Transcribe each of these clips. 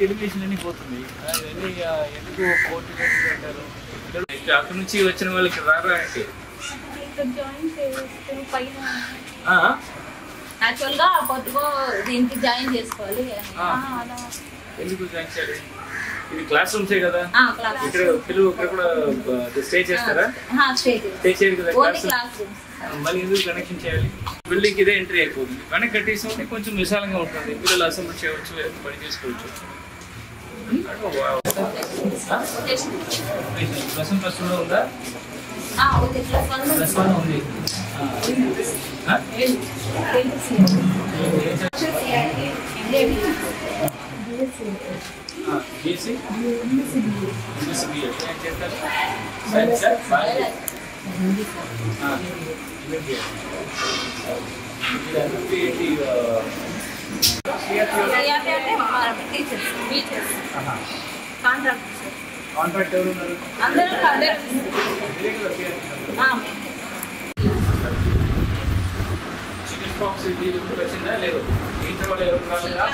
Elimination అన్ని పోతుంది ఆ, ఇవన్నీ ఆ, ఎందుకు కోర్టు పెట్టారు నెక్స్ట్ అక్కడ నుంచి వచ్చిన వాళ్ళకి రారా అంటే ఇక్కడ జాయిన్ చేస్తే పైన ఆ? యాక్చువల్ గా కొత్తగా దీనికి జాయిన్ చేసుకోవాలి ఆ. ఆ, అలా ఎందుకు జాయిన్ చేయాలి ఇది క్లాస్ రూమ్సే కదా ఆ, క్లాస్ ఇక్కడ పిల్లలు ఇక్కడ కూడా స్టే చేస్తారా స్టేజ్ స్టే చేయరు కదా ఓన్లీ క్లాస్ క్లాస్ రూమ్స్ మళ్ళీ ఎందుకు కనెక్షన్ చేయాలి బిల్డింగ్ ఇదే ఎంట్రీ అయిపోతుంది కనెక్ట్ కట్టేసి ఉంటే కొంచెం విశాలంగా ఉంటుంది పిల్లలు అసెంబ్లీ చేయవచ్చు ఏదైనా పని చేసుకోవచ్చు ప్లస్ వన్ ప్లస్ టూలో ఉందా okay plus one plus one ఉంది ఆ? ఆ, BSc? MSc BA. ఏం చేస్తారు? Science ఆ? Biology? ఆ, MBA. ఇదంతా ఏంటి, ఆ, అంటే టీచర్స్ టీచర్స్ ఆహా. కాంట్రాక్ట్ కాంట్రాక్ట్ ఎవరు ఉన్నారు అందరూ అందరూ మీరే కదా పేరు ఉన్నారు. ఆ, చికెన్ పాక్స్ ఇది ఇప్పుడు వచ్చిందా లేదు ఇంటర్ వాళ్ళు ఎవరు రాలేదా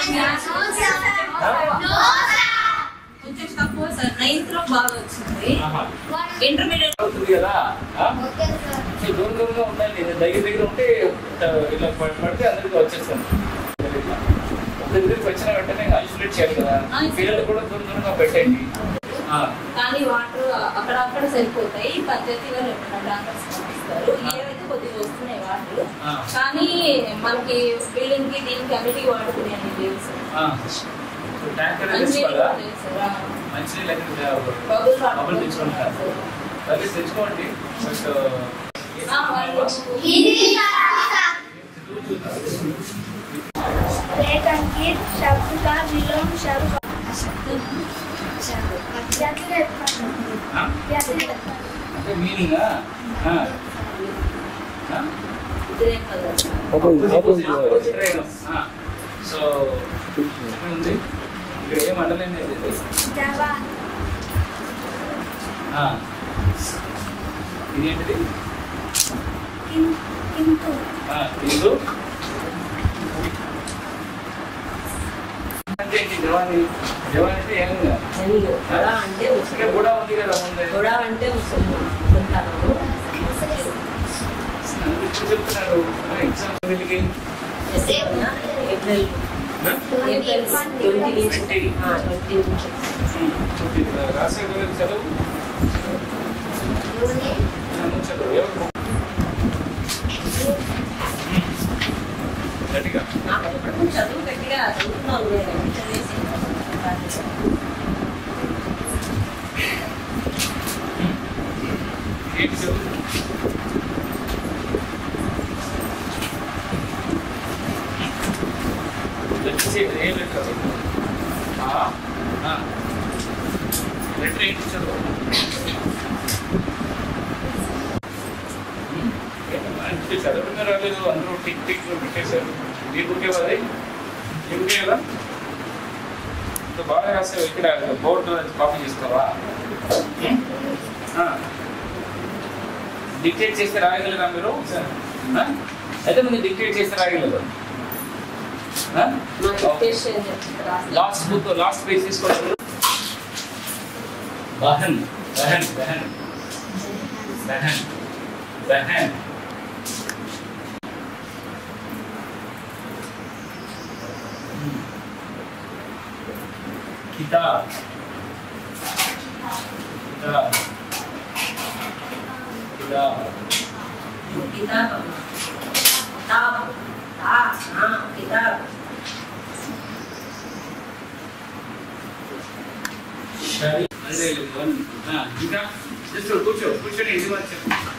కొంచెం తక్కువ సార్ నైన్త్ లో బాగా వచ్చింది ఆహా. ఇంటర్మీడియట్ అవుతుంది కదా ఆ? సో దూరం దూరంగా ఉండాలి నేను దగ్గర దగ్గర ఉంటే ఆ, ఇలా ప- పడితే అందరికీ వచ్చేస్తాను ఒక దగ్గరికి వచ్చిన వెంటనే ఐసోలేట్ చేయాలి కదా పిల్లలు కూడా దూరం దూరంగా పెట్టండి ఆ, కానీ వాటర్ అక్కడ అక్కడ సరిపోతాయి పంచాయతీ వాళ్ళు ఎప్పుడైనా ట్యాంకర్స్ పంపిస్తారు ఏవైతే కొద్దిగా వస్తున్నాయి వాటర్ ఆ. కానీ మనకి బిల్డింగ్ కి దీనికి అన్నిటికీ వాడుకునే లేవు సార్ ఆ. సో ట్యాంకర్ మంచి తెచ్చుకోవాలా లేవు సార్ మంచినీళ్ళు ఎక్కడ బబుల్ బబుల్ తెచ్చుకుంటారు అదే తెచ్చుకోండి బట్ एक अंकित शब्द का विलोम शब्द అంటే మీనింగా సో ఉంది ఇక్కడ ఏం అండలేదు ఇది ఆ. ఇదేంటిది किंतु ఆ, ఇల్లు అంటే ఏంటి జవాని జవాన్ అంటే ఏం అంటే ఇక్కడ కూడా ఉంది కదా ముందే గొడవ అంటే ముసలితనము ఇప్పుడు చెప్తున్నారు ఎగ్జామ్ వీళ్ళకి ఏప్రిల్ ఏప్రిల్ ట్వంటీ నుంచి ట్వంటీ నుంచి రాసే గురించి చదువు నువ్వు చదువు ఎవరు గట్టిగా నాకు ఎప్పుడు చదువు గట్టిగా చదువుతున్నాను నేను చదివేసి ఏంటి చదువు లెటర్ చేయండి ఏ లెటర్ లెటర్ ఏంటి చదువు అంటే చదవడమే రాలేదు అందరూ టిక్ టిక్ పెట్టేశారు నీ బుకే అది నీ బుకే కదా ఇంత బాగా రాసావు ఇక్కడ బోర్డు కాపీ చేస్తావా డిక్టేట్ చేస్తే రాయగలరా మీరు ఆ? అయితే మీరు డిక్టేట్ చేస్తే రాయగలరు లాస్ట్ బుక్ లాస్ట్ పేజ్ తీసుకోవాలి బహన్ బహన్ బహన్ బహన్ బహన్ किताब किताब किताब किताब किताब हाँ किताब शरी अरे वन हाँ ఇంకా జస్ట్ కూర్చో కూర్చొని ఇది వచ్చు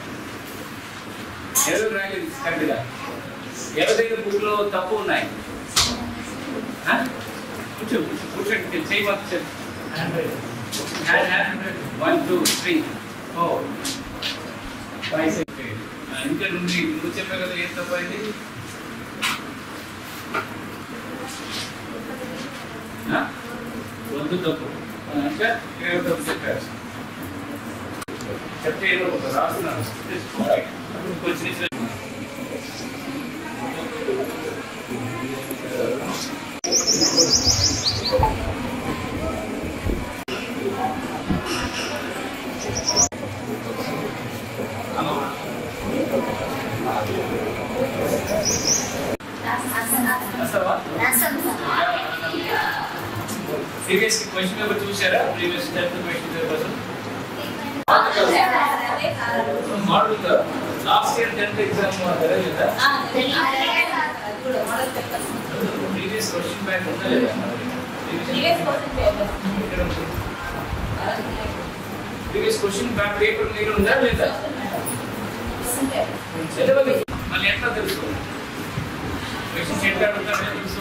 ఎవరు రాయలేదు కరెక్ట్గా ఎవరి దగ్గర బుక్లో తప్పు ఉన్నాయి ఆ? కూర్చో కూర్చో కూర్చోండి చేయి వచ్చు one two three four five six ఇంకా నుండి నువ్వు చెప్పే కదా ఏం తప్పైంది ఆ? వద్దు తప్పు ఆ, ఇంకా ఏదో తప్పు చెప్పారు చెప్తే ఏదో ఒక రాస్తున్నాను తీసుకోవాలి. కొంచెం ఇట్లా- ప్రీవియస్ క్వశ్చన్ పేపర్ చూసారా previous tenth question paper model last year tenth exam జరగలేదా ప్రీవియస్ క్వశ్చన్ బ్యాంక్ ఉందా లేదా ప్రీవియస్ క్వశ్చన్ బ్యాంక్ పేపర్ మీరు ఉందా లేదా చదవాలి మళ్ళీ ఎట్లా తెలుసు క్వశ్చన్స్ ఎట్లా అడుగుతారో తెలుసు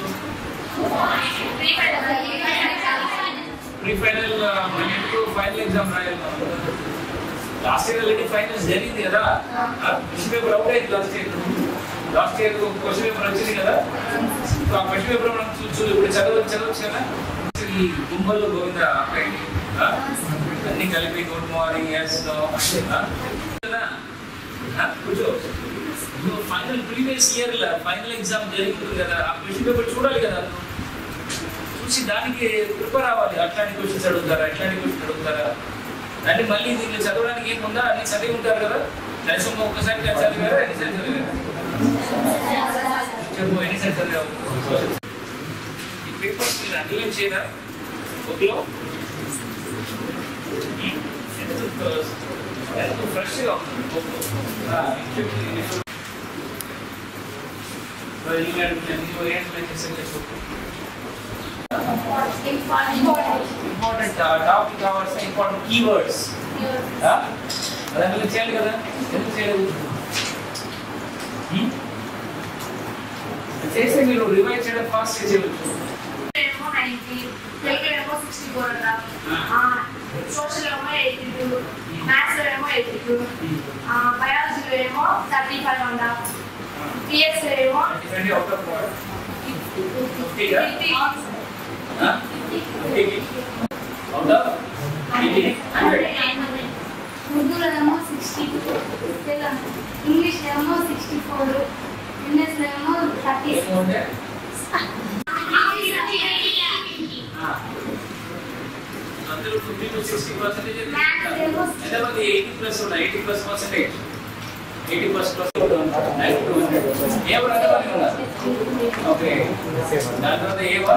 ప్రీ ఫైనల్ మన ఎప్పుడు ఫైనల్ ఎగ్జామ్ రాయాలి లాస్ట్ ఇయర్ ఆల్రెడీ ఫైనల్స్ జరిగింది కదా క్వశ్చన్ పేపర్ అవుట్ అయింది last year last year question paper వచ్చింది కదా సో ఆ క్వశ్చన్ పేపర్ మనం చూ చూ ఇప్పుడు చదవచ్చు చదవచ్చు కదా ఈ గుంపల్లో గోవింద అక్కడికి ఆ? అన్ని కలిపి గుడ్ మార్నింగ్ ఎస్ కూర్చో final previous year final exam జరుగుతుంది కదా ఆ క్వశ్చన్ పేపర్ చూడాలి కదా చూసి దానికి ప్రిపేర్ అవ్వాలి అట్లాంటి క్వశ్చన్స్ అడుగుతారా ఇట్లాంటి క్వశ్చన్స్ అడుగుతారా అంటే మళ్ళీ దీన్ని చదవడానికి ఏముందా అన్ని చదివి ఉంటారు కదా కనీసం ఒక్కసారి కదా చదివారా ఎన్నిసార్లు చదివారా చెప్పు ఎన్నిసార్లు చదివావు ఈ పేపర్స్ మీరు అండర్లైన్ చేయరా బుక్లో ఎంతో ఫ్రెష్గా ఉంటుంది బుక్ ఇంపార్టెంట్ టాపిక్ కావాల్సిన ఇంపార్టెంట్ కీవర్డ్స్ అదంతా చేయాలి కదా ఎందుకు చేయలేదు Hmm? చేస్తే మీరు రివైజ్ చేయడం ఫాస్ట్ చేయవచ్చు ఏమో 90, తెలుగు ఏమో 64 ఆ, సోషల్ ఏమో 82, మ్యాథ్స్ లో ఏమో 82, ఆ, బయాలజీలో ఏమో 35 అండ్ హాఫ్, పిఎస్ లో ఏమో డిఫరెంట్ అవుట్ ఆఫ్ వాట్ ఫిఫ్టీగా 50. ఫిఫ్టీకి అవుట్ ఆఫ్ ఇది హండ్రెడ్ ఉర్దూలో ఏమో సిక్స్టీ ఇంగ్లీష్ ఏమో సిక్స్టీ ఫోర్ ఎన్ఎస్ ఏమో థర్టీ ఏముంటే అందరూ ఫిఫ్టీ టు సిక్స్టీ పర్సెంటేజ్ ఎంతమంది ఎయిటీ ప్లస్ ఉన్నాయి eighty plus percentage eighty plus plus ఏమో ఎంతమంది ఉన్నారు ఓకే దాని తర్వాత ఏవా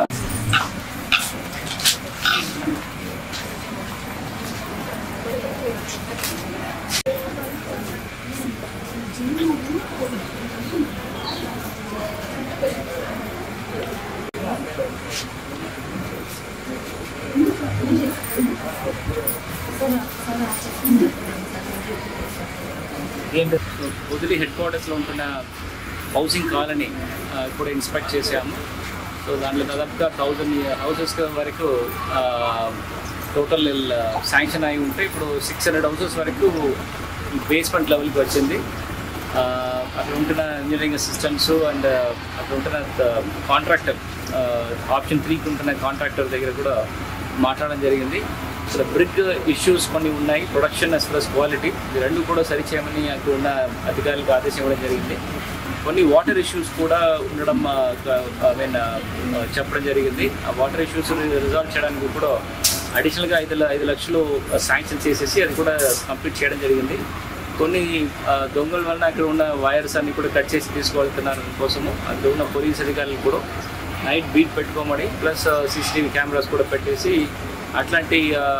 ఏంటి వదిలి హెడ్ క్వార్టర్స్లో ఉంటున్న హౌసింగ్ కాలనీ ఆ, ఇప్పుడు ఇన్స్పెక్ట్ చేశాము సో దాంట్లో దాదాపుగా థౌజండ్ హౌసెస్ వరకు టోటల్ శాంక్షన్ అయి ఉంటే ఇప్పుడు సిక్స్ హండ్రెడ్ హౌసెస్ వరకు బేస్మెంట్ లెవెల్కి వచ్చింది ఆ, అక్కడ ఉంటున్న ఇంజనీరింగ్ అసిస్టెంట్స్ అండ్ అక్కడ ఉంటున్న కాంట్రాక్టర్ ఆప్షన్ త్రీకి ఉంటున్న కాంట్రాక్టర్ దగ్గర కూడా మాట్లాడడం జరిగింది అసలు బ్రిక్ ఇష్యూస్ కొన్ని ఉన్నాయి ప్రొడక్షన్ అస్ ప్లస్ క్వాలిటీ ఇది రెండు కూడా సరిచేయమని అక్కడ ఉన్న అధికారులకు ఆదేశం ఇవ్వడం జరిగింది కొన్ని వాటర్ ఇష్యూస్ కూడా ఉండడం ఐ మీన్ చెప్పడం జరిగింది ఆ వాటర్ ఇష్యూస్ రిజాల్వ్ చేయడానికి కూడా అడిషనల్గా ఐదు ల- ఐదు లక్షలు శాంక్షన్ చేసేసి అది కూడా కంప్లీట్ చేయడం జరిగింది కొన్ని ఆ, దొంగల వలన అక్కడ ఉన్న వైర్స్ అన్ని కూడా కట్ చేసి తీసుకువెళ్తున్నారు కోసము అక్కడ ఉన్న పోలీస్ అధికారులు కూడా నైట్ బీట్ పెట్టుకోమని ప్లస్ సీసీటీవీ కెమెరాస్ కూడా పెట్టేసి అట్లాంటి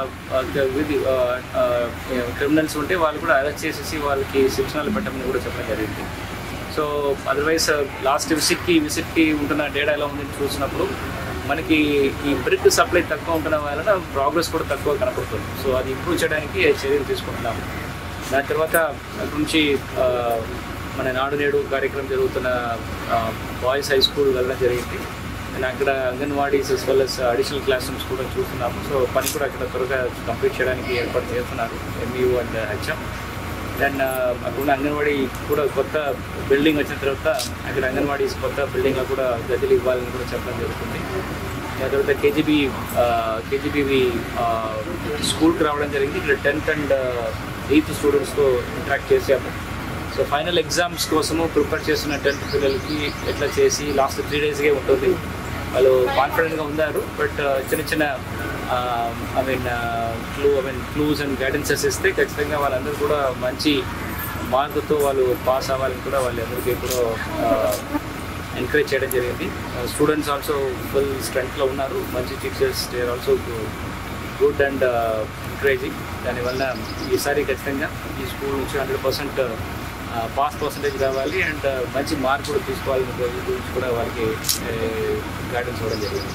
క్రిమినల్స్ ఉంటే వాళ్ళు కూడా అరెస్ట్ చేసేసి వాళ్ళకి శిక్షణలు పెట్టమని కూడా చెప్పడం జరిగింది సో అదర్వైజ్ లాస్ట్ విజిట్కి విజిట్కి ఉంటున్న డేటా ఎలా ఉందని చూసినప్పుడు మనకి ఈ బ్రిక్ సప్లై తక్కువ ఉంటున్న వలన ప్రోగ్రెస్ కూడా తక్కువ కనపడుతుంది సో అది ఇంప్రూవ్ చేయడానికి చర్యలు తీసుకుంటున్నాము దాని తర్వాత అక్కడ నుంచి ఆ, మన నాడు నేడు కార్యక్రమం జరుగుతున్న బాయ్స్ హై స్కూల్ వెళ్ళడం జరిగింది అండ్ అక్కడ anganwadis as well as additional classrooms కూడా చూస్తున్నాము సో పని కూడా అక్కడ త్వరగా కంప్లీట్ చేయడానికి ఏర్పాటు చేస్తున్నారు ఎంఈఓ అండ్ హెచ్ఎం దెన్ అక్కడ ఉన్న అంగన్వాడీ కూడా కొత్త బిల్డింగ్ వచ్చిన తర్వాత అక్కడ అంగన్వాడీస్ కొత్త బిల్డింగ్లో కూడా గదులు ఇవ్వాలని కూడా చెప్పడం జరుగుతుంది దాని తర్వాత కేజీబీ కేజీబీవి స్కూల్కి రావడం జరిగింది ఇక్కడ టెన్త్ అండ్ ఎయిత్ స్టూడెంట్స్తో ఇంటరాక్ట్ చేసాము సో ఫైనల్ ఎగ్జామ్స్ కోసము ప్రిపేర్ చేస్తున్న టెన్త్ పిల్లలకి ఎట్లా చేసి లాస్ట్ త్రీ డేస్గా ఉంటుంది వాళ్ళు కాన్ఫిడెంట్గా ఉన్నారు బట్ చిన్న చిన్న I mean clue I mean clues and guidances ఇస్తే ఖచ్చితంగా వాళ్ళందరూ కూడా మంచి మార్కుతో వాళ్ళు పాస్ అవ్వాలని కూడా వాళ్ళందరికీ కూడా ఎంకరేజ్ చేయడం జరిగింది స్టూడెంట్స్ ఆల్సో ఫుల్ స్ట్రెంగ్త్లో ఉన్నారు మంచి teachers they are also good and encouraging దానివల్ల ఈసారి ఖచ్చితంగా ఈ స్కూల్ నుంచి హండ్రెడ్ పర్సెంట్ పాస్ పర్సంటేజ్ రావాలి అండ్ మంచి మార్క్ కూడా తీసుకోవాలని గురించి కూడా వాళ్ళకి గైడెన్స్ ఇవ్వడం జరిగింది